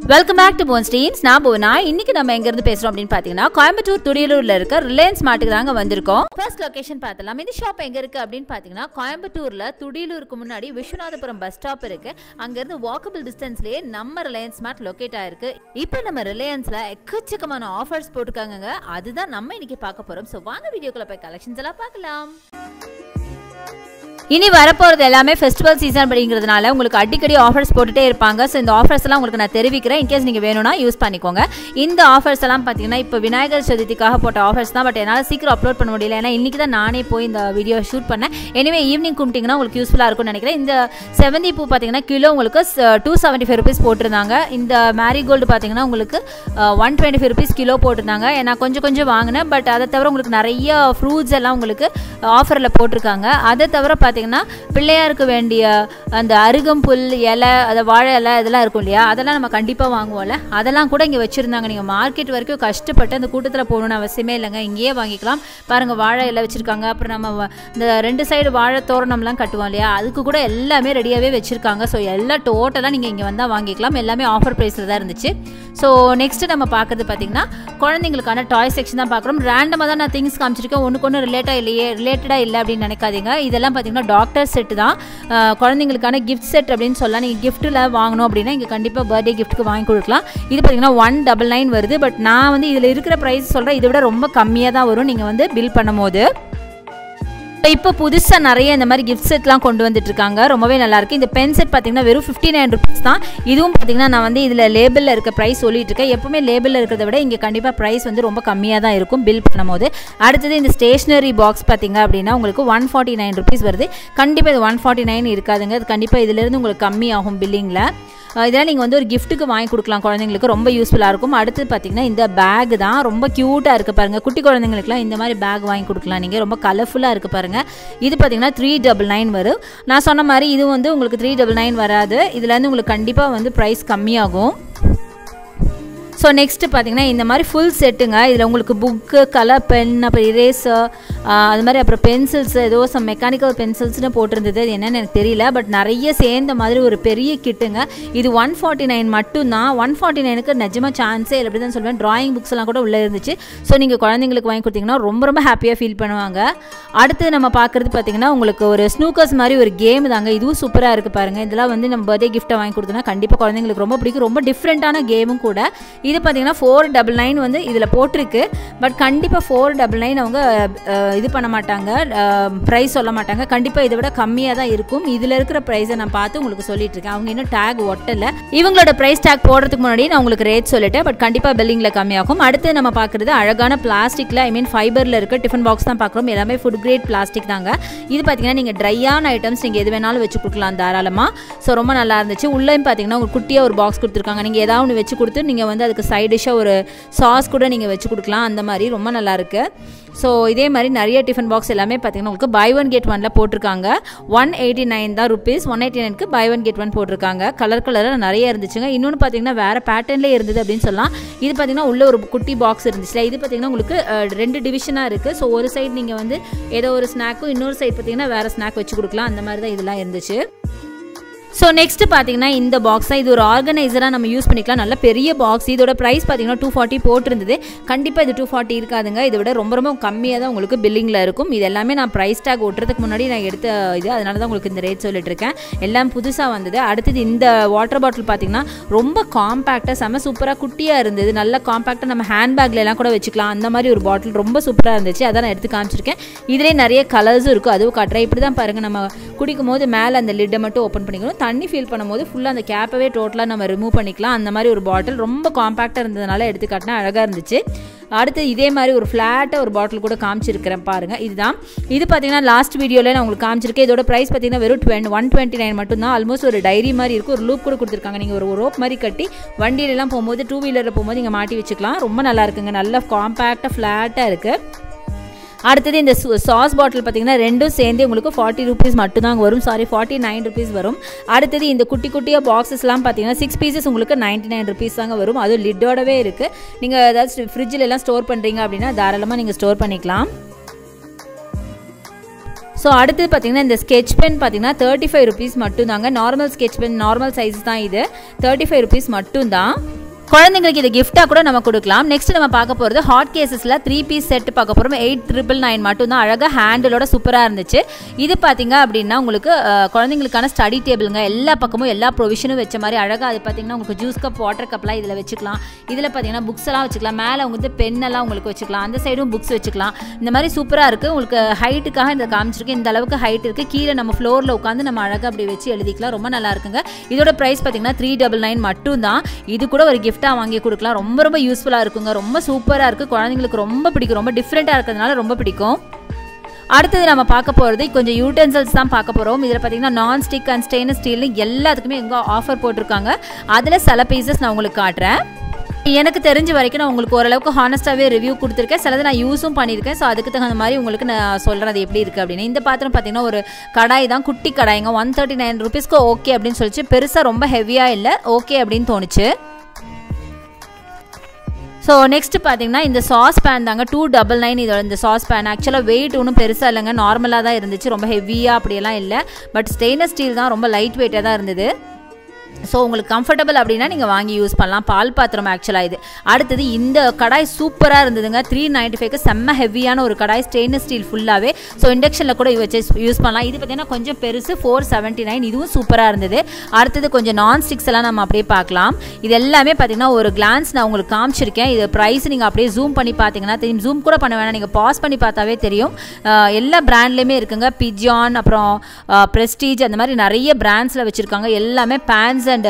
welcome back to phone streams நான் போனா இன்னைக்கு நம்ம எங்க இருந்து பேசுறோம் அப்படின்னு பாத்தீங்கன்னா கோயம்புத்தூர் துடியலூர்ல இருக்க ரிலையன்ஸ் மார்ட்டுக்கு தாங்க வந்திருக்கோம் ஃபர்ஸ்ட் லொகேஷன் பார்த்தலாம் இந்த ஷாப் எங்க இருக்கு அப்படின்னு பாத்தீங்கன்னா கோயம்புத்தூர்ல துடியலூருக்கு முன்னாடி விஸ்வநாதபுரம் பஸ் ஸ்டாப் இருக்கு அங்க இருந்து வாக்கபிள் டிஸ்டன்ஸ்லயே நம்ம ரிலையன்ஸ் மார்ட் லொகேட் ஆயிருக்கு இப்போ நம்ம ரிலையன்ஸ்ல எக்கச்சக்கமான ஆஃபர்ஸ் போட்டுருக்காங்க அதுதான் நம்ம இன்னைக்கு பார்க்க போறோம் ஸோ வாங்க வீடியோக்குள்ள போய் கலெக்ஷன்ஸ் எல்லாம் பார்க்கலாம் இனி வரப்போகிறது எல்லாமே ஃபெஸ்டிவல் சீசன் அப்படிங்கிறதுனால உங்களுக்கு அடிக்கடி ஆஃபர்ஸ் போட்டுட்டே இருப்பாங்க ஸோ இந்த ஆஃபர்ஸ் எல்லாம் உங்களுக்கு நான் தெரிவிக்கிறேன் இன்கேஸ் நீங்கள் வேணும்னா யூஸ் பண்ணிக்கோங்க இந்த ஆஃபர்ஸ் எல்லாம் பார்த்தீங்கன்னா இப்போ விநாயகர் சதுர்த்திக்காக போட்ட ஆஃபர்ஸ் தான் பட் என்னால் சீக்கிரம் அப்லோட் பண்ண முடியல ஏன்னா இன்றைக்கி தான் நானே போய் இந்த வீடியோ ஷூட் பண்ணேன் எனிவே ஈவினிங் கும்பிட்டிங்கன்னா உங்களுக்கு யூஸ்ஃபுல்லாக இருக்கும்னு நினைக்கிறேன் இந்த செவந்தி பூ பார்த்தீங்கன்னா கிலோ உங்களுக்கு டூ செவன்ட்டி ஃபைவ் ருபீஸ் போட்டிருந்தாங்க இந்த மேரிகோல்டு பார்த்தீங்கன்னா உங்களுக்கு one twenty five rupees kilo போட்டிருந்தாங்க நான் கொஞ்சம் கொஞ்சம் வாங்கினேன் பட் அதை தவிர உங்களுக்கு நிறைய ஃப்ரூட்ஸ் எல்லாம் உங்களுக்கு ஆஃபரில் போட்டிருக்காங்க அதை தவிர பார்த்தீங்கன்னா பிள்ளையாருக்கு வேண்டிய அந்த அருகம்புல் இலை அதை வாழை இலை இதெல்லாம் இருக்கும் இல்லையா அதெல்லாம் நம்ம கண்டிப்பாக வாங்குவோம்ல அதெல்லாம் கூட இங்கே வச்சுருந்தாங்க நீங்கள் மார்க்கெட் வரைக்கும் கஷ்டப்பட்டு அந்த கூட்டத்தில் போகணும்னு அவசியமே இல்லைங்க இங்கேயே வாங்கிக்கலாம் பாருங்கள் வாழை இலை வச்சுருக்காங்க அப்புறம் நம்ம வ- இந்த ரெண்டு சைடு வாழை தோரணம்லாம் கட்டுவோம் இல்லையா அதுக்கு கூட எல்லாமே ரெடியாகவே வச்சுருக்காங்க ஸோ எல்லாம் டோட்டலாக நீங்கள் இங்கே வந்தால் வாங்கிக்கலாம் எல்லாமே ஆஃபர் ப்ரைஸில் தான் இருந்துச்சு ஸோ நெக்ஸ்ட் நம்ம பார்க்குறது பார்த்தீங்கன்னா குழந்தைங்களுக்கான டாய் செக்ஷன் தான் பார்க்குறோம் ரேண்டமாக தான் நான் திங்ஸ் காமிச்சிருக்கேன் ஒன்றுக்கு ஒன்று ரிலேட்டாக இல்லையே ரிலேட்டடாக இல்லை அப்படின்னு நினைக்காதீங்க இதெல்லாம் பார்த்தீங்கன்னா டாக்டர் செட்டு தான் அஹ், குழந்தைங்களுக்கான கிஃப்ட் செட் அப்படின்னு சொல்லலாம் நீங்கள் கிஃப்ட்டில் வாங்கணும் அப்படின்னா இங்கே கண்டிப்பாக பர்த்டே கிஃப்ட்டுக்கு வாங்கி கொடுக்கலாம் இது பார்த்தீங்கன்னா ஒன் டபுள் நைன் வருது பட் நான் வந்து இதில் இருக்கிற ப்ரைஸ் சொல்கிறேன் இதை விட ரொம்ப கம்மியாக தான் வரும் நீங்கள் வந்து பில் பண்ணும்போது இப்போ புதுசாக நிறைய இந்த மாதிரி கிஃப்ட் செட்லாம் கொண்டு வந்துட்டு இருக்காங்க ரொம்பவே நல்லா இருக்கு இந்த பென் செட் பார்த்தீங்கன்னா வெறும் ஃபிஃப்டி நைன் ருபீஸ் தான் இதுவும் பார்த்தீங்கன்னா நான் வந்து இதில் லேபிளில் இருக்க ப்ரைஸ் சொல்லிட்டு இருக்கேன் எப்பவுமே லேபிளில் இருக்கிறத விட இங்கே கண்டிப்பாக ப்ரைஸ் வந்து ரொம்ப கம்மியாக தான் இருக்கும் பில் பண்ணும்போது அடுத்தது இந்த ஸ்டேஷ்னரி பாக்ஸ் பார்த்தீங்க அப்படின்னா உங்களுக்கு ஒன் ஃபார்ட்டி நைன் ருபீஸ் வருது கண்டிப்பாக இது ஒன் ஃபார்ட்டி நைன் இருக்காதுங்க அது கண்டிப்பாக இதுலேருந்து உங்களுக்கு கம்மி ஆகும் பில்லிங்கில் இதெல்லாம் நீங்கள் வந்து ஒரு கிஃப்ட்டுக்கு வாங்கி கொடுக்கலாம் குழந்தைங்களுக்கு ரொம்ப யூஸ்ஃபுல்லாக இருக்கும் அடுத்து பார்த்தீங்கன்னா இந்த பேக் தான் ரொம்ப க்யூட்டாக இருக்குது பாருங்கள் குட்டி குழந்தைங்களுக்குலாம் இந்த மாதிரி பேக் வாங்கி கொடுக்கலாம் நீங்கள் ரொம்ப கலர்ஃபுல்லாக இருக்குது பாருங்கள் இது பார்த்தீங்கன்னா த்ரீ டபுள் நைன் வரும் நான் சொன்ன மாதிரி இது வந்து உங்களுக்கு த்ரீ டபுள் நைன் வராது இதுலேருந்து உங்களுக்கு கண்டிப்பாக வந்து ப்ரைஸ் கம்மியாகும் ஸோ நெக்ஸ்ட்டு பார்த்தீங்கன்னா இந்த மாதிரி ஃபுல் செட்டுங்க இதில் உங்களுக்கு புக்கு கலர் பென் அப்புறம் இரேசர் அது மாதிரி அப்புறம் பென்சில்ஸ் ஏதோ சம் மெக்கானிக்கல் பென்சில்ஸ்னு போட்டிருந்தது அது என்னன்னு எனக்கு தெரியல பட் நிறைய சேர்ந்த மாதிரி ஒரு பெரிய கிட்டுங்க இது ஒன் ஃபார்ட்டி நைன் மட்டும்தான் ஒன் ஃபார்ட்டி நைனுக்கு நிஜமாக சான்ஸே இல்லை அப்படி தான் சொல்லுவேன் ட்ராயிங் புக்ஸ் எல்லாம் கூட உள்ளே இருந்துச்சு ஸோ நீங்கள் குழந்தைங்களுக்கு வாங்கி கொடுத்தீங்கன்னா ரொம்ப ரொம்ப ஹாப்பியாக ஃபீல் பண்ணுவாங்க அடுத்து நம்ம பார்க்குறது பார்த்தீங்கன்னா உங்களுக்கு ஒரு ஸ்னூக்கர்ஸ் மாதிரி ஒரு கேம் தாங்க இதுவும் சூப்பராக இருக்குது பாருங்கள் இதெல்லாம் வந்து நம்ம பர்த்டே கிஃப்ட்டை வாங்கி கொடுத்தோன்னா கண்டிப்பாக குழந்தைங்களுக்கு ரொம்ப பிடிக்கும் ரொம்ப டிஃப்ரெண்ட்டான கேமும் கூட இது பார்த்தீங்கன்னா ஃபோர் டபுள் நைன் வந்து இதில் போட்டிருக்கு பட் கண்டிப்பாக ஃபோர் டபுள் நைன் அவங்க அஹ், இது பண்ண மாட்டாங்க ப்ரைஸ் சொல்ல மாட்டாங்க கண்டிப்பாக இதை விட கம்மியாக தான் இருக்கும் இதில் இருக்கிற ப்ரைஸை நான் பார்த்து உங்களுக்கு சொல்லிட்டு இருக்கேன் அவங்க இன்னும் டேக் ஒட்டலை இவங்களோட ப்ரைஸ் டேக் போடுறதுக்கு முன்னாடி நான் உங்களுக்கு ரேட் சொல்லிட்டேன் பட் கண்டிப்பாக பில்லிங்கில் கம்மியாகும் அடுத்து நம்ம பார்க்குறது அழகான பிளாஸ்டிக்கில் ஐ மீன் ஃபைபரில் இருக்க டிஃபன் பாக்ஸ் தான் பார்க்குறோம் எல்லாமே ஃபுட் கிரேட் பிளாஸ்டிக் தாங்க இது பார்த்தீங்கன்னா நீங்கள் ட்ரையான ஐட்டம்ஸ் நீங்கள் எது வேணாலும் வச்சு கொடுக்கலாம் தாராளமாக ஸோ ரொம்ப நல்லா இருந்துச்சு உள்ளேயும் பார்த்தீங்கன்னா ஒரு குட்டியாக ஒரு பாக்ஸ் கொடுத்துருக்காங்க நீங்கள் ஏதாவது ஒன்று வச்சு கொடுத்து நீங்கள் வந்து அதுக்கு சைட் டிஷ்ஷாக ஒரு சாஸ் கூட நீங்கள் வச்சு கொடுக்கலாம் அந்த மாதிரி ரொம்ப நல்லா இருக்கு ஸோ இதே மாதிரி நிறைய டிஃபன் பாக்ஸ் எல்லாமே பார்த்தீங்கன்னா உங்களுக்கு பை ஒன் கெட் ஒனில் போட்டிருக்காங்க ஒன் எயிட்டி நைன் தான் ருபீஸ் ஒன் எயிட்டி நைனுக்கு பை ஒன் கெட் ஒன் போட்டிருக்காங்க கலர் கலராக நிறைய இருந்துச்சுங்க இன்னொன்று பார்த்தீங்கன்னா வேறு பேட்டர்ன்லேயே இருந்தது அப்படின்னு சொல்லலாம் இது பார்த்தீங்கன்னா உள்ள ஒரு குட்டி பாக்ஸ் இருந்துச்சுல இது பார்த்தீங்கன்னா உங்களுக்கு அஹ், ரெண்டு டிவிஷனாக இருக்குது ஸோ ஒரு சைடு நீங்கள் வந்து ஏதோ ஒரு ஸ்நாக்கும் இன்னொரு சைடு பார்த்தீங்கன்னா வேறு ஸ்நாக் வச்சு கொடுக்கலாம் அந்த மாதிரி தான் இதெல்லாம் இருந்துச்சு ஸோ நெக்ஸ்ட் பார்த்தீங்கன்னா இந்த பாக்ஸ் தான் இது ஒரு ஆர்கனைசராக நம்ம யூஸ் பண்ணிக்கலாம் நல்ல பெரிய பாக்ஸ் இதோட ப்ரைஸ் பார்த்தீங்கன்னா டூ ஃபார்ட்டி போட்டிருந்தது கண்டிப்பாக இது டூ ஃபார்ட்டி இருக்காதுங்க இதை விட ரொம்ப ரொம்ப கம்மியாக தான் உங்களுக்கு பில்லிங்கில் இருக்கும் இது எல்லாமே நான் ப்ரைஸ் டேக் ஒட்டுறதுக்கு முன்னாடி நான் எடுத்த இது அதனால தான் உங்களுக்கு இந்த ரேட் சொல்லிட்டு இருக்கேன் எல்லாம் புதுசாக வந்தது அடுத்தது இந்த வாட்டர் பாட்டில் பார்த்தீங்கன்னா ரொம்ப காம்பேக்டாக செம சூப்பராக குட்டியாக இருந்தது நல்ல காம்பேக்டாக நம்ம ஹேண்ட்பேக்ல எல்லாம் கூட வச்சுக்கலாம் அந்த மாதிரி ஒரு பாட்டில் ரொம்ப சூப்பராக இருந்துச்சு அதான் நான் எடுத்து காமிச்சிருக்கேன் இதிலே நிறைய கலர்ஸும் இருக்கும் அதுவும் காட்டுறேன் இப்படி தான் பாருங்கள் நம்ம குடிக்கும் போது மேலே அந்த லிட்டை மட்டும் ஓப்பன் பண்ணிக்கணும் தண்ணி ஃபீல் பண்ணும்போது ஃபுல்லாக அந்த கேப்பவே டோட்டலாக நம்ம ரிமூவ் பண்ணிக்கலாம் அந்த மாதிரி ஒரு பாட்டில் ரொம்ப காம்பேக்டாக இருந்ததுனால எடுத்து காட்டினா அழகாக இருந்துச்சு அடுத்து இதே மாதிரி ஒரு ஃப்ளாட்டாக ஒரு பாட்டில் கூட காமிச்சிருக்கிறேன் பாருங்கள் இதுதான் இது பார்த்தீங்கன்னா லாஸ்ட் வீடியோவில் நான் உங்களுக்கு காமிச்சிருக்கேன் இதோட ப்ரைஸ் பார்த்தீங்கன்னா வெறும் டுவெண்ட் ஒன் டுவெண்ட்டி நைன் மட்டும்தான் ஆல்மோஸ்ட் ஒரு டைரி மாதிரி இருக்கும் ஒரு லூப் கூட கொடுத்துருக்காங்க நீங்கள் ஒரு ரோப் மாதிரி கட்டி வண்டியிலலாம் போகும்போது டூ வீலரில் போகும்போது நீங்கள் மாட்டி வச்சுக்கலாம் ரொம்ப நல்லா இருக்குங்க நல்ல காம்பேக்டாக ஃப்ளாட்டாக இருக்குது அடுத்தது இந்த சாஸ் பாட்டில் பார்த்தீங்கன்னா ரெண்டும் சேர்ந்து உங்களுக்கு ஃபார்ட்டி ருபீஸ் மட்டும்தான் வரும் சாரி ஃபார்ட்டி நைன் ருபீஸ் வரும் அடுத்தது இந்த குட்டி குட்டியாக பாக்ஸஸ்லாம் பார்த்தீங்கன்னா சிக்ஸ் பீசஸ் உங்களுக்கு நைன்ட்டி நைன் ருபீஸ் தாங்க வரும் அதுவும் லிட்டோடவே இருக்குது நீங்கள் ஏதாச்சும் ஃப்ரிட்ஜில் எல்லாம் ஸ்டோர் பண்ணுறீங்க அப்படின்னா தாராளமாக நீங்கள் ஸ்டோர் பண்ணிக்கலாம் ஸோ அடுத்தது பார்த்தீங்கன்னா இந்த ஸ்கெச் பென் பார்த்தீங்கன்னா தேர்ட்டி ஃபைவ் ருபீஸ் மட்டும்தாங்க normal sketch pen normal size தான் இது தேர்ட்டி ஃபைவ் ருபீஸ் மட்டும்தான் குழந்தைங்களுக்கு இது கிஃப்ட்டாக கூட நம்ம கொடுக்கலாம் நெக்ஸ்ட் நம்ம பார்க்க போகிறது ஹாட் கேசஸில் த்ரீ பீஸ் செட் பார்க்க போகிறோம் எயிட் ட்ரிபிள் நைன் மட்டும் தான் அழகாக ஹேண்டிலோட சூப்பராக இருந்துச்சு இது பார்த்தீங்க அப்படின்னா உங்களுக்கு அஹ், குழந்தைங்களுக்கான ஸ்டடி டேபிளுங்க எல்லா பக்கமும் எல்லா ப்ரொவிஷனும் வச்ச மாதிரி அழகாக அது பார்த்தீங்கன்னா உங்களுக்கு ஜூஸ் கப் வாட்டர் கப்லாம் இதில் வச்சுக்கலாம் இதில் பார்த்தீங்கன்னா புக்ஸ் எல்லாம் வச்சுக்கலாம் மேலே உங்களுக்கு பெண்ணெல்லாம் உங்களுக்கு வச்சுக்கலாம் அந்த சைடும் புக்ஸ் வச்சுக்கலாம் இந்த மாதிரி சூப்பராக இருக்குது உங்களுக்கு ஹைட்டுக்காக இந்த காமிச்சிருக்கு இந்த அளவுக்கு ஹைட் இருக்குது கீழே நம்ம ஃப்ளோரில் உட்காந்து நம்ம அழகாக அப்படி வச்சு எழுதிக்கலாம் ரொம்ப நல்லா இருக்குங்க இதோட ப்ரைஸ் பார்த்தீங்கன்னா த்ரீ டபுள் நைன் மட்டும் தான் இது கூட ஒரு கிஃப்ட்டாக வாங்கி கொடுக்கலாம் ரொம்ப ரொம்ப யூஸ்ஃபுல்லாக இருக்குங்க ரொம்ப சூப்பராக இருக்குது குழந்தைங்களுக்கு ரொம்ப பிடிக்கும் ரொம்ப டிஃப்ரெண்ட்டாக இருக்கிறதுனால ரொம்ப பிடிக்கும் அடுத்தது நம்ம பார்க்க போகிறது கொஞ்சம் யூட்டென்சில்ஸ் தான் பார்க்க போகிறோம் இதில் பார்த்தீங்கன்னா நான் ஸ்டிக் அண்ட் ஸ்டெயின்லெஸ் ஸ்டீல்னு எல்லாத்துக்குமே எங்கே ஆஃபர் போட்டிருக்காங்க அதில் சில பீசஸ் நான் உங்களுக்கு காட்டுறேன் எனக்கு தெரிஞ்ச வரைக்கும் நான் உங்களுக்கு ஓரளவுக்கு ஹானஸ்ட்டாகவே ரிவ்யூ கொடுத்துருக்கேன் சிலது நான் யூஸும் பண்ணியிருக்கேன் ஸோ அதுக்கு தகுந்த மாதிரி உங்களுக்கு நான் சொல்கிறேன் அது எப்படி இருக்குது அப்படின்னு இந்த பாத்திரம் பார்த்தீங்கன்னா ஒரு கடாய் தான் குட்டி கடாய்ங்க ஒன் தேர்ட்டி நைன் ருபீஸ்க்கு ஓகே அப்படின்னு சொல்லிச்சு பெருசாக ரொம்ப ஹெவியாக இல்லை ஓகே அப்படின்னு தோணுச்சு ஸோ நெக்ஸ்ட் பார்த்தீங்கன்னா இந்த சாஸ் பேன் தாங்க டூ டபுள் நைன் இதோட இந்த சாஸ் பேன் ஆக்சுவலாக வெயிட் ஒன்றும் பெருசாக இல்லைங்க நார்மலாக தான் இருந்துச்சு ரொம்ப ஹெவியாக அப்படியெல்லாம் இல்லை பட் ஸ்டெயின்லெஸ் ஸ்டீல் தான் ரொம்ப லைட் வெயிட்டாக தான் இருந்தது ஸோ உங்களுக்கு கம்ஃபர்டபுள் அப்படின்னா நீங்கள் வாங்கி யூஸ் பண்ணலாம் பால் பாத்திரம் ஆக்சுவலாக இது அடுத்தது இந்த கடாய் சூப்பராக இருந்ததுங்க த்ரீ நைன்ட்டி ஃபைவ்க்கு செம்ம ஹெவியான ஒரு கடாய் ஸ்டெயின்லெஸ் ஸ்டீல் ஃபுல்லாகவே ஸோ இண்டக்ஷனில் கூட வச்சு யூஸ் பண்ணலாம் இது பார்த்தீங்கன்னா கொஞ்சம் பெருசு ஃபோர் செவன்ட்டி நைன் இதுவும் சூப்பராக இருந்தது அடுத்தது கொஞ்சம் நான் ஸ்டிக்ஸ் எல்லாம் நம்ம அப்படியே பார்க்கலாம் இது எல்லாமே பார்த்தீங்கன்னா ஒரு கிளான்ஸ் நான் உங்களுக்கு காமிச்சிருக்கேன் இது ப்ரைஸ் நீங்கள் அப்படியே ஜூம் பண்ணி பார்த்தீங்கன்னா தெரியும் ஜூம் கூட பண்ண வேணாம் நீங்கள் பாஸ் பண்ணி பார்த்தாவே தெரியும் அஹ் எல்லா பிராண்ட்லேயுமே இருக்குங்க பிஜான் அப்புறம் ப்ரெஸ்டீஜ் அந்த மாதிரி நிறைய பிராண்ட்ஸில் வச்சுருக்காங்க எல்லாமே பேன்ஸ் அண்ட்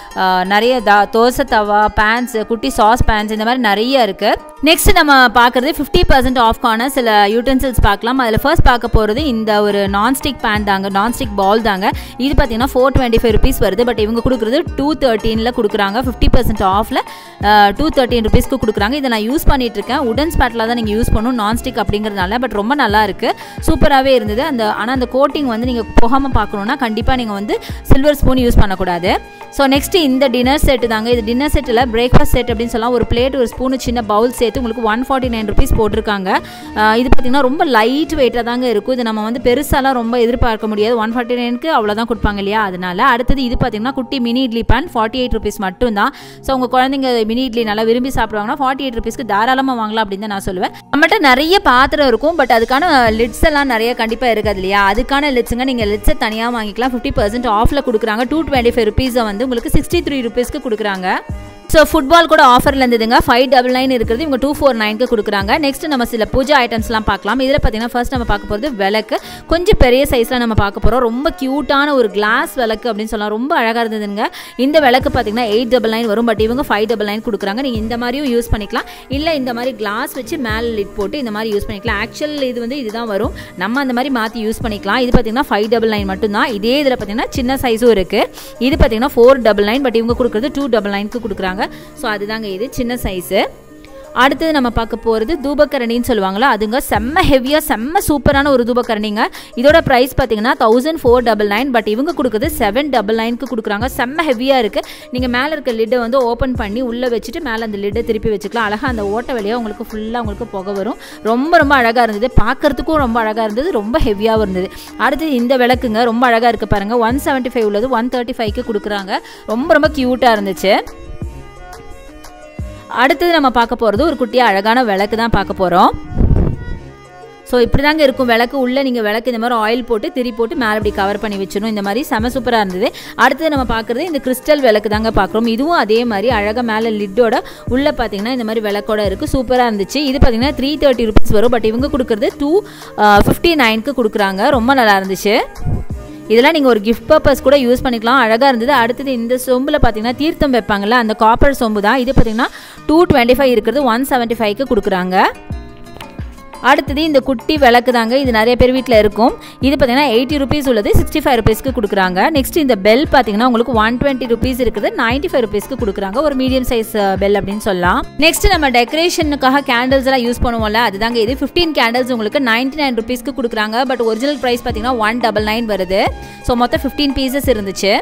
நிறைய தா தோசை தவா பேன்ஸ் குட்டி சாஸ் பேன்ஸ் இந்த மாதிரி நிறைய இருக்குது நெக்ஸ்ட் நம்ம பார்க்குறது ஃபிஃப்டி பர்சன்ட் ஆஃப்கான சில யூட்டன்சில்ஸ் பார்க்கலாம் அதில் ஃபர்ஸ்ட் பார்க்க போகிறது இந்த ஒரு நான்ஸ்டிக் பேன் தாங்க நான்ஸ்டிக் பால் தாங்க இது பார்த்தீங்கன்னா ஃபோர் டுவெண்ட்டி ஃபைவ் ருபீஸ் வருது பட் இவங்க கொடுக்குறது டூ தேர்ட்டீனில் கொடுக்குறாங்க ஃபிஃப்டி பர்சன்ட் ஆஃபில் டூ தேர்ட்டின் ருபீஸ்க்கு கொடுக்குறாங்க இதை நான் யூஸ் பண்ணிட்டு இருக்கேன் உடன் ஸ்பேட்டில் தான் நீங்கள் யூஸ் பண்ணணும் நான்ஸ்டிக் அப்படிங்கிறதுனால பட் ரொம்ப நல்லா இருக்குது சூப்பராகவே இருந்தது அந்த ஆனால் அந்த கோட்டிங் வந்து நீங்கள் போகாமல் பார்க்கணுன்னா கண்டிப்பாக நீங்கள் வந்து சில்வர் ஸ்பூன் யூஸ் பண்ணக்கூடாது ஸோ நெக்ஸ்ட் இந்த டின்னர் செட்டு தாங்க இது டின்னர் செட்டில் பிரேக்ஃபாஸ்ட் செட் அப்படின்னு சொல்லலாம் ஒரு பிளேட் ஒரு ஸ்பூனு சின்ன பவுல் சேர்த்து உங்களுக்கு ஒன் ஃபார்ட்டி நைன் ருபீஸ் போட்டிருக்காங்க ஆஹ் இது பார்த்தீங்கன்னா ரொம்ப லைட் வெயிட்டாக தாங்க இருக்கும் இது நம்ம வந்து பெருசாலாம் ரொம்ப எதிர்பார்க்க முடியாது ஒன் ஃபார்ட்டி நைனுக்கு அவ்வளோதான் கொடுப்பாங்க இல்லையா அதனால அடுத்தது இது பார்த்தீங்கன்னா குட்டி mini idli pan forty eight rupees மட்டும் தான் ஸோ உங்கள் குழந்தைங்க மினி இட்லி நல்லா விரும்பி சாப்பிடுவாங்கன்னா ஃபார்ட்டி எயிட் ருபீஸ்க்கு தாராளமாக வாங்கலாம் அப்படின்னு தான் நான் சொல்லுவேன் நம்மகிட்ட நிறைய பாத்திரம் இருக்கும் பட் அதுக்கான லிட்ஸ் எல்லாம் நிறைய கண்டிப்பாக இருக்காது இல்லையா அதுக்கான லிட்ஸுங்க நீங்கள் லிட்ஸை தனியாக வாங்கிக்கலாம் ஃபிஃப்டி பர்சன்ட் ஆஃபில் கொடுக்குறாங்க டூ டுவெண்ட்டி ஃபைவ் ருபீஸை வந்து உங்களுக்கு சிக்ஸ்டி த்ரீ ருபீஸ்க்கு கொடுக்குறாங்க ஸோ ஃபுட்பால் கூட ஆஃபரில் இருந்ததுங்க ஃபைவ் டபுள் நைன் இருக்கிறது இவங்க டூ ஃபோர் நைனுக்கு கொடுக்குறாங்க நெக்ஸ்ட் நம்ம சில பூஜா ஐட்டம்ஸ்லாம் பார்க்கலாம் இதில் பார்த்தீங்கன்னா ஃபர்ஸ்ட் நம்ம பார்க்க போகிறது விளக்கு கொஞ்சம் பெரிய சைஸில் நம்ம பார்க்க போகிறோம் ரொம்ப க்யூட்டான ஒரு கிளாஸ் விளக்கு அப்படின்னு சொல்லலாம் ரொம்ப அழகாக இருந்ததுங்க இந்த விளக்கு பார்த்தீங்கன்னா எயிட் டபுள் நைன் வரும் பட் இவங்க ஃபைவ் டபுள் நைன் கொடுக்குறாங்க நீங்கள் இந்த மாதிரியும் யூஸ் பண்ணிக்கலாம் இல்லை இந்த மாதிரி கிளாஸ் வச்சு மேலே லிட் போட்டு இந்த மாதிரி யூஸ் பண்ணிக்கலாம் ஆக்சுவல் இது வந்து இதுதான் வரும் நம்ம அந்த மாதிரி மாற்றி யூஸ் பண்ணிக்கலாம் இது பார்த்தீங்கன்னா ஃபைவ் டபுள் நைன் மட்டும்தான் இதே இதில் பார்த்தீங்கன்னா சின்ன சைஸும் இருக்குது இது பார்த்தீங்கன்னா ஃபோர் டபுள் நைன் பட் இவங்க கொடுக்குறது டூ டபுள் நைனுக்கு கொடுக்குறாங்க ஸோ அதுதாங்க இது சின்ன சைஸு அடுத்தது நம்ம பார்க்க போகிறது தூபக்கரணின்னு சொல்லுவாங்களா அதுங்க செம்ம ஹெவியாக செம்ம சூப்பரான ஒரு தூபக்கரணிங்க இதோட ப்ரைஸ் பார்த்தீங்கன்னா thousand four double nine but இவங்க கொடுக்குறது செவன் டபுள் நைனுக்கு கொடுக்குறாங்க செம்ம ஹெவியாக இருக்குது நீங்கள் மேலே இருக்க லிட்டை வந்து ஓப்பன் பண்ணி உள்ளே வச்சுட்டு மேலே அந்த லிட்டை திருப்பி வச்சுக்கலாம் அழகாக அந்த ஓட்ட வழியாக உங்களுக்கு ஃபுல்லாக உங்களுக்கு புகை வரும் ரொம்ப ரொம்ப அழகாக இருந்தது பார்க்கறதுக்கும் ரொம்ப அழகாக இருந்தது ரொம்ப ஹெவியாகவும் இருந்தது அடுத்து இந்த விளக்குங்க ரொம்ப அழகாக இருக்குது பாருங்கள் ஒன் செவன்ட்டி ஃபைவ் உள்ளது ஒன் தேர்ட்டி ஃபைவ்க்கு கொடுக்குறாங்க ரொம்ப ரொம்ப க்யூட்டாக இருந்துச்சு அடுத்தது நம்ம பார்க்க போகிறது ஒரு குட்டியாக அழகான விளக்கு தான் பார்க்க போகிறோம் ஸோ இப்படி தாங்க இருக்கும் விளக்கு உள்ளே நீங்கள் விளக்கு இந்த மாதிரி ஆயில் போட்டு திரி போட்டு மேலே இப்படி கவர் பண்ணி வச்சிடணும் இந்த மாதிரி செம சூப்பராக இருந்தது அடுத்தது நம்ம பார்க்குறது இந்த கிறிஸ்டல் விளக்கு தாங்க பார்க்குறோம் இதுவும் அதே மாதிரி அழகாக மேலே லிட்டோட உள்ளே பார்த்தீங்கன்னா இந்த மாதிரி விளக்கோட இருக்குது சூப்பராக இருந்துச்சு இது பார்த்தீங்கன்னா த்ரீ தேர்ட்டி ருபீஸ் வரும் பட் இவங்க கொடுக்குறது டூ ஃபிஃப்டி நைனுக்கு கொடுக்குறாங்க ரொம்ப நல்லா இருந்துச்சு இதெல்லாம் நீங்கள் ஒரு கிஃப்ட் பர்பஸ் கூட யூஸ் பண்ணிக்கலாம் அழகாக இருந்தது அடுத்தது இந்த சொம்பில் பார்த்தீங்கன்னா தீர்த்தம் வைப்பாங்கல்ல அந்த காப்பர் சொம்பு தான் இது பார்த்தீங்கன்னா டூ டுவெண்ட்டி ஃபைவ் இருக்கிறது ஒன் செவன்ட்டி ஃபைவ்க்கு கொடுக்குறாங்க அடுத்தது இந்த குட்டி விளக்கு தாங்க இது நிறைய பேர் வீட்டில் இருக்கும் இது பார்த்தீங்கன்னா எயிட்டி ருபீஸ் உள்ளது சிக்ஸ்டி ஃபைவ் ருபீஸ்க்கு கொடுக்குறாங்க நெக்ஸ்ட் இந்த பெல் பார்த்தீங்கன்னா உங்களுக்கு ஒன் டுவெண்ட்டி ருபீஸ் இருக்குது நைன்ட்டி ஃபைவ் ருபீஸ்க்கு கொடுக்குறாங்க ஒரு மீடியம் சைஸ் பெல் அப்படின்னு சொல்லலாம் நெக்ஸ்ட் நம்ம டெக்கரேஷனுக்காக கேண்டில்ஸ் எல்லாம் யூஸ் பண்ணுவோம்ல அதுதாங்க இது ஃபிஃப்டீன் கேண்டில்ஸ் உங்களுக்கு நைன்ட்டி நைன் ருபீஸ்க்கு கொடுக்குறாங்க பட் ஒரிஜினல் ப்ரைஸ் பார்த்தீங்கன்னா ஒன் டபுள் நைன் வருது ஸோ மொத்தம் ஃபிஃப்டீன் பீசஸ் இருந்துச்சு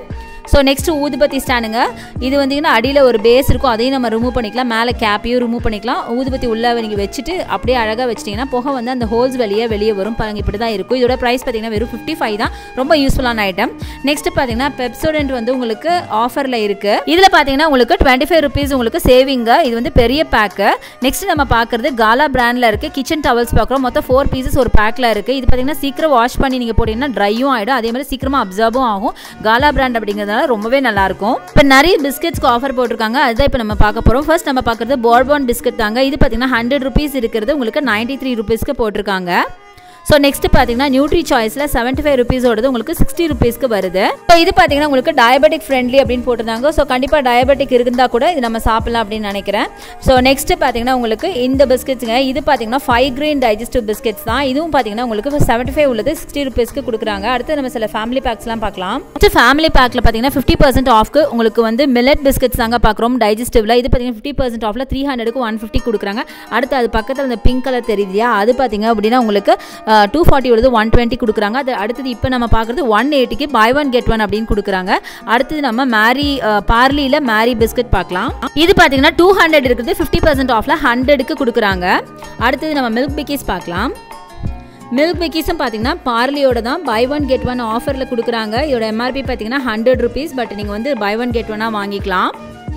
ஸோ நெக்ஸ்ட் ஊதுபத்தி ஸ்டாண்டுங்க இது வந்தீங்கன்னா அடியில் ஒரு பேஸ் இருக்கும் அதையும் நம்ம ரிமூவ் பண்ணிக்கலாம் மேலே கேப்பையும் ரிமூவ் பண்ணிக்கலாம் ஊதுபத்தி உள்ளே நீங்கள் வச்சுட்டு அப்படியே அழகாக வச்சிட்டிங்கன்னா புகை வந்து அந்த ஹோல்ஸ் வெளியே வெளியே வரும் பாருங்க இப்படி தான் இருக்கும் இதோட ப்ரைஸ் பார்த்தீங்கன்னா வெறும் ஃபிஃப்டி ஃபைவ் தான் ரொம்ப யூஸ்ஃபுல்லான ஐட்டம் நெக்ஸ்ட் பார்த்தீங்கன்னா பெப்சோடென்ட் வந்து உங்களுக்கு ஆஃபரில் இருக்குது இதில் பார்த்தீங்கன்னா உங்களுக்கு டுவெண்ட்டி ஃபைவ் ருபீஸ் உங்களுக்கு சேவிங்க இது வந்து பெரிய பேக்கு நெக்ஸ்ட் நம்ம பார்க்குறது காலா பிராண்டில் இருக்குது கிச்சன் டவல்ஸ் பார்க்குறோம் மொத்தம் ஃபோர் பீசஸ் ஒரு பேக்கில் இருக்குது இது பார்த்தீங்கன்னா சீக்கிரம் வாஷ் பண்ணி நீங்கள் போட்டிங்கன்னா ட்ரையும் ஆகிடும் அதே மாதிரி சீக்கிரமாக அப்சர்வும் ஆகும் காலா பிராண்ட் அப்படிங்கிறதுனால ரொம்பவே நல்லாயிருக்கும் இப்போ நிறைய பிஸ்கெட்ஸ்க்கு ஆஃபர் போட்டிருக்காங்க அதுதான் இப்போ நம்ம பார்க்க போகிறோம் ஃபர்ஸ்ட் நம்ம பார்க்குறது போர்பான் பிஸ்கட் தாங்க இது பார்த்தீங்கன்னா ஹண்ட்ரட் ருபீஸ் இருக்கிறது உங்களுக்கு நைன்ட்டி த்ரீ ருபீஸ்க்கு போட்டிருக்காங்க ஸோ நெக்ஸ்ட் பார்த்தீங்கன்னா நியூட்ரி சாய்ஸில் செவன்ட்டி ஃபைவ் ருபீஸோடது உங்களுக்கு சிக்ஸ்டி ருபீஸ்க்கு வருது ஸோ இது பார்த்தீங்கன்னா உங்களுக்கு டயபெட்டிக் ஃப்ரெண்ட்லி அப்படின்னு போட்டிருந்தாங்க ஸோ கண்டிப்பாக டயபெட்டிக் இருந்தால் கூட இது நம்ம சாப்பிடலாம் அப்படின்னு நினைக்கிறேன் ஸோ நெக்ஸ்ட் பார்த்தீங்கன்னா உங்களுக்கு இந்த பிஸ்கெட்ஸுங்க இது பார்த்தீங்கன்னா ஃபைவ் கிரீன் டைஜஸ்டிவ் பிஸ்கெட்ஸ் தான் இதுவும் பார்த்தீங்கன்னா உங்களுக்கு செவன்ட்டி ஃபைவ் உள்ளது சிக்ஸ்டி ருபீஸ்க்கு கொடுக்குறாங்க அடுத்து நம்ம சில ஃபேமிலி பேக்ஸ்லாம் பார்க்கலாம் அடுத்து ஃபேமிலி பேக்கில் பார்த்தீங்கன்னா ஃபிஃப்டி பர்சன்ட் ஆஃப்க்கு உங்களுக்கு வந்து மில்லட் பிஸ்கெட்ஸ் தாங்க பார்க்குறோம் டைஜஸ்டிவ்ல இது பார்த்தீங்கன்னா ஃபிஃப்டி பர்சன்ட் ஆஃபில் த்ரீ ஹண்ட்ரடுக்கு ஒன் ஃபிஃப்டி கொடுக்குறாங்க அடுத்து அது பக்கத்தில் அந்த பிங்க் கலர் தெரியுது இல்லையா அது பார்த்தீங்க அப்படின்னா உங்களுக்கு டூ ஃபார்ட்டி உள்ளது ஒன் டுவெண்ட்டி கொடுக்குறாங்க அது அடுத்தது இப்போ நம்ம பார்க்குறது ஒன் எயிட்டிக்கு பை ஒன் கெட் ஒன் அப்படின்னு கொடுக்குறாங்க அடுத்தது நம்ம மேரி பார்லியில் மேரி பிஸ்கட் பார்க்கலாம் இது பார்த்தீங்கன்னா டூ ஹண்ட்ரட் இருக்குது ஃபிஃப்டி பர்சன்ட் ஆஃபில் ஹண்ட்ரடுக்கு கொடுக்குறாங்க அடுத்தது நம்ம மில்க் பிக்கிஸ் பார்க்கலாம் மில்க் பிக்கிஸும் பார்த்தீங்கன்னா பார்லியோட தான் பை ஒன் கெட் ஒன் ஆஃபரில் கொடுக்குறாங்க இதோட எம்ஆர்பி பார்த்தீங்கன்னா ஹண்ட்ரட் ருபீஸ் பட் நீங்கள் வந்து பை ஒன் கெட் ஒன்னாக வாங்கிக்கலாம்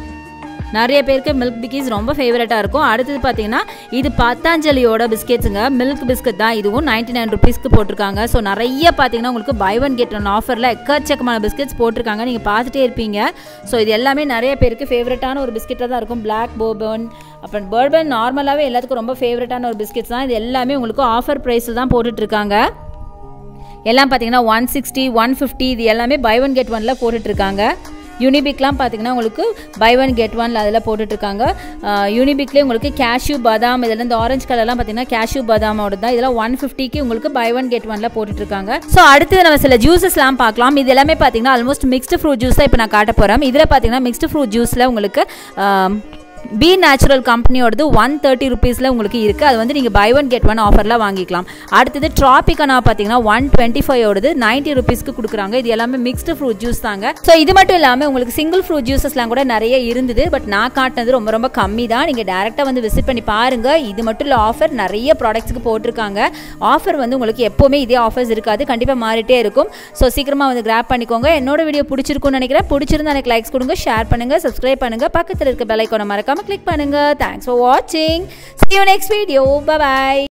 நிறைய பேருக்கு மில்க் பிக்கிஸ் ரொம்ப ஃபேவரட்டாக இருக்கும் அடுத்தது பார்த்தீங்கன்னா இது பத்தாஞ்சலியோட பிஸ்கெட்ஸுங்க மில்க் பிஸ்கட் தான் இதுவும் நைன்டி நைன் ருபீஸ்க்கு போட்டிருக்காங்க ஸோ நிறைய பார்த்தீங்கன்னா உங்களுக்கு பை ஒன் கெட் ஒன் ஆஃபரில் எக்கச்சக்கமான பிஸ்கெட்ஸ் போட்டிருக்காங்க நீங்கள் பார்த்துட்டே இருப்பீங்க ஸோ இது எல்லாமே நிறைய பேருக்கு ஃபேவரட்டான ஒரு பிஸ்கெட்டாக தான் இருக்கும் பிளாக் போர்பன் அப்புறம் பர்பன் நார்மலாகவே எல்லாத்துக்கும் ரொம்ப ஃபேவரட்டான ஒரு பிஸ்கெட்ஸ் தான் இது எல்லாமே உங்களுக்கு ஆஃபர் ப்ரைஸில் தான் போட்டுட்ருக்காங்க எல்லாம் பார்த்தீங்கன்னா ஒன் சிக்ஸ்டி ஒன் ஃபிஃப்டி இது எல்லாமே பை ஒன் கெட் ஒனில் போட்டுட்ருக்காங்க யூனிபிக்லாம் பார்த்தீங்கன்னா உங்களுக்கு பை ஒன் கெட் ஒன்ல அதில் போட்டுட்ருக்காங்க யூனிபிக்லேயே உங்களுக்கு கேஷ்யூ பாதாம் இதில் இந்த ஆரஞ்சு கலர்லாம் பார்த்தீங்கன்னா கேஷ்யூ பாதாமோட தான் இதெல்லாம் ஒன் ஃபிஃப்டிக்கு உங்களுக்கு பை ஒன் கெட் ஒன்ல போட்டுட்ருக்காங்க ஸோ அடுத்து நம்ம சில ஜூஸஸ்லாம் பார்க்கலாம் இது எல்லாமே பார்த்தீங்கன்னா ஆல்மோஸ்ட் மிக்ஸ்டு ஃப்ரூட் ஜூஸ் தான் இப்போ நான் காட்ட போகிறேன் இதில் பார்த்தீங்கன்னா மிக்ஸ்டு ஃப்ரூட் ஜூஸில் உங்களுக்கு பி நேச்சுரல் கம்பெனியோடது ஒன் தேர்ட்டி ருபீஸில் உங்களுக்கு இருக்குது அது வந்து நீங்கள் பை ஒன் கெட் ஒன் ஆஃபரில் வாங்கிக்கலாம் அடுத்தது ட்ராபிகனா பார்த்தீங்கன்னா ஒன் டுவெண்ட்டி ஃபைவோடது நைன்ட்டி ருபீஸ்க்கு கொடுக்குறாங்க இது எல்லாமே மிக்ஸ்டு ஃப்ரூட் ஜூஸ் தாங்க ஸோ இது மட்டும் இல்லாமல் உங்களுக்கு சிங்கிள் ஃப்ரூட் ஜூஸஸ்லாம் கூட நிறைய இருந்தது பட் நான் காட்டினது ரொம்ப ரொம்ப கம்மி தான் நீங்கள் டேரெக்டாக வந்து விசிட் பண்ணி பாருங்கள் இது மட்டும் இல்லை ஆஃபர் நிறைய ப்ராடக்ட்ஸ்க்கு போட்டிருக்காங்க ஆஃபர் வந்து உங்களுக்கு எப்போவுமே இதே ஆஃபர்ஸ் இருக்காது கண்டிப்பாக மாறிட்டே இருக்கும் ஸோ சீக்கிரமாக வந்து கிராப் பண்ணிக்கோங்க என்னோட வீடியோ பிடிச்சிருக்கும்னு நினைக்கிறேன் பிடிச்சிருந்தா எனக்கு லைக்ஸ் கொடுங்க ஷேர் பண்ணுங்கள் சப்ஸ்கிரைப் பண்ணுங்கள் பக்கத்தில் இருக்க பெல் ஐக்கானை மறக்காமல் கிளிக் பண்ணுங்கள் தேங்க்ஸ் ஃபார் வாட்சிங் see you next video bye bye